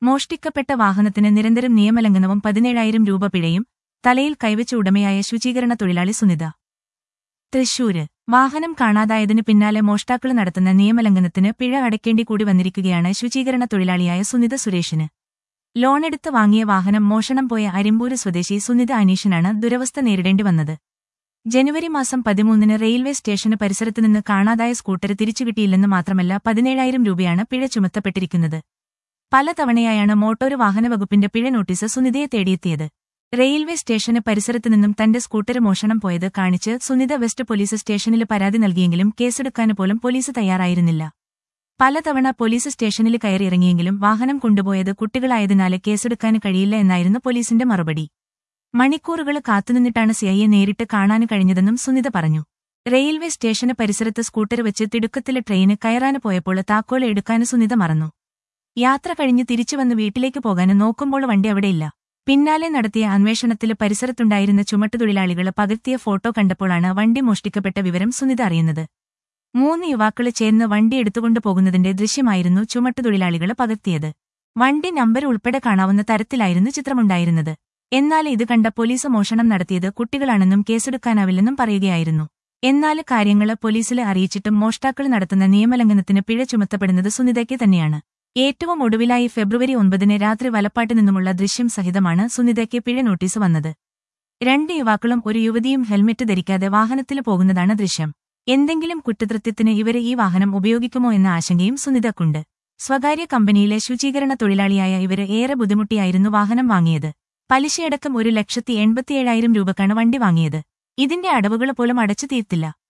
മോഷ്ടിക്കപ്പെട്ട വാഹനത്തിന് നിരന്തരം നിയമലംഘനവും പതിനേഴായിരം രൂപ പിഴയും തലയിൽ കൈവച്ച ഉടമയായ ശുചീകരണ തൊഴിലാളി സുനിത തൃശൂര് വാഹനം കാണാതായതിനു പിന്നാലെ മോഷ്ടാക്കൾ നടത്തുന്ന നിയമലംഘനത്തിന് പിഴ അടയ്ക്കേണ്ടി കൂടി വന്നിരിക്കുകയാണ് ശുചീകരണ തൊഴിലാളിയായ സുനിത സുരേഷിന് ലോണെടുത്ത് വാങ്ങിയ വാഹനം മോഷണം പോയ അരിമ്പൂര് സ്വദേശി സുനിത അനീഷിനാണ് ദുരവസ്ഥ നേരിടേണ്ടി വന്നത് ജനുവരി മാസം പതിമൂന്നിന് റെയിൽവേ സ്റ്റേഷന് പരിസരത്ത് നിന്ന് കാണാതായ സ്കൂട്ടർ തിരിച്ചുകിട്ടിയില്ലെന്ന് മാത്രമല്ല പതിനേഴായിരം രൂപയാണ് പിഴ ചുമത്തപ്പെട്ടിരിക്കുന്നത് പലതവണയായാണ് മോട്ടോർ വാഹന വകുപ്പിന്റെ പിഴ നോട്ടീസ് സുനിതയെ തേടിയെത്തിയത് റെയിൽവേ സ്റ്റേഷന് പരിസരത്ത് നിന്നും തന്റെ സ്കൂട്ടർ മോഷണം പോയത് കാണിച്ച് സുനിത വെസ്റ്റ് പോലീസ് സ്റ്റേഷനിൽ പരാതി നൽകിയെങ്കിലും കേസെടുക്കാന് പോലും പോലീസ് തയ്യാറായിരുന്നില്ല പലതവണ പോലീസ് സ്റ്റേഷനിൽ കയറിയിറങ്ങിയെങ്കിലും വാഹനം കൊണ്ടുപോയത് കുട്ടികളായതിനാല് കേസെടുക്കാൻ കഴിയില്ല എന്നായിരുന്നു പോലീസിന്റെ മറുപടി മണിക്കൂറുകൾ കാത്തുനിന്നിട്ടാണ് സിഐയെ നേരിട്ട് കാണാൻ കഴിഞ്ഞതെന്നും സുനിത പറഞ്ഞു റെയിൽവേ സ്റ്റേഷന് പരിസരത്ത് സ്കൂട്ടർ വെച്ച് തിടുക്കത്തിലെ ട്രെയിന് കയറാന് പോയപ്പോൾ താക്കോല് എടുക്കാന് സുനിത മറന്നു യാത്ര കഴിഞ്ഞ് തിരിച്ചുവന്ന് വീട്ടിലേക്ക് പോകാന് നോക്കുമ്പോൾ വണ്ടി അവിടെയില്ല പിന്നാലെ നടത്തിയ അന്വേഷണത്തിൽ പരിസരത്തുണ്ടായിരുന്ന ചുമട്ടുതൊഴിലാളികൾ പകർത്തിയ ഫോട്ടോ കണ്ടപ്പോഴാണ് വണ്ടി മോഷ്ടിക്കപ്പെട്ട വിവരം സുനിത അറിയുന്നത് മൂന്ന് യുവാക്കള് ചേർന്ന് വണ്ടി എടുത്തുകൊണ്ടു പോകുന്നതിന്റെ ദൃശ്യമായിരുന്നു ചുമട്ടുതൊഴിലാളികൾ പകർത്തിയത് വണ്ടി നമ്പർ ഉൾപ്പെടെ കാണാവുന്ന തരത്തിലായിരുന്നു ചിത്രമുണ്ടായിരുന്നത് എന്നാൽ ഇത് കണ്ട പോലീസ് മോഷണം നടത്തിയത് കുട്ടികളാണെന്നും കേസെടുക്കാനാവില്ലെന്നും പറയുകയായിരുന്നു എന്നാൽ കാര്യങ്ങള് പോലീസിലെ അറിയിച്ചിട്ടും മോഷ്ടാക്കൾ നടത്തുന്ന നിയമലംഘനത്തിന് പിഴ ചുമത്തപ്പെടുന്നത് സുനിതയ്ക്ക് തന്നെയാണ് ഏറ്റവും ഒടുവിലായി ഫെബ്രുവരി ഒൻപതിന് രാത്രി വലപ്പാട്ട് നിന്നുമുള്ള ദൃശ്യം സഹിതമാണ് സുനിതയ്ക്ക് പിഴ നോട്ടീസ് വന്നത് രണ്ട് യുവാക്കളും ഒരു യുവതിയും ഹെൽമെറ്റ് ധരിക്കാതെ വാഹനത്തിൽ പോകുന്നതാണ് ദൃശ്യം എന്തെങ്കിലും കുറ്റകൃത്യത്തിന് ഇവര് ഈ വാഹനം ഉപയോഗിക്കുമോ എന്ന ആശങ്കയും സുനിതക്കുണ്ട് സ്വകാര്യ കമ്പനിയിലെ ശുചീകരണ തൊഴിലാളിയായ ഇവര് ഏറെ ബുദ്ധിമുട്ടിയായിരുന്നു വാഹനം വാങ്ങിയത് പലിശയടക്കം ഒരു ലക്ഷത്തി എൺപത്തിയേഴായിരം രൂപക്കാണ് വണ്ടി വാങ്ങിയത് ഇതിന്റെ അടവുകൾ പോലും അടച്ചു തീർത്തില്ല